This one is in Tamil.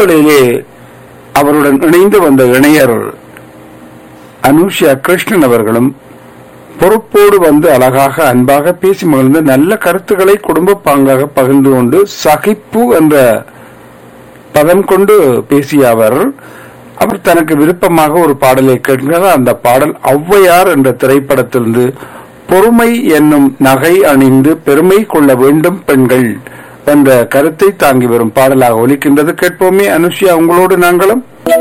வேளையிலே அவருடன் இணைந்து வந்த இணையர் அனுஷியா கிருஷ்ணன் அவர்களும் பொறுப்போடு வந்து அழகாக அன்பாக பேசி மகிழ்ந்து நல்ல கருத்துக்களை குடும்ப பாங்காக பகிர்ந்து கொண்டு சகிப்பு என்ற பதம் கொண்டு பேசிய அவர் அவர் தனக்கு விருப்பமாக ஒரு பாடலை கேட்கிறார் அந்த பாடல் ஔவையார் என்ற திரைப்படத்திலிருந்து பொறுமை என்னும் நகை அணிந்து பெருமை கொள்ள வேண்டும் பெண்கள் என்ற கருத்தை தாங்கி வரும் பாடலாக ஒலிக்கின்றது கேட்போமே அனுஷியா உங்களோடு நாங்களும்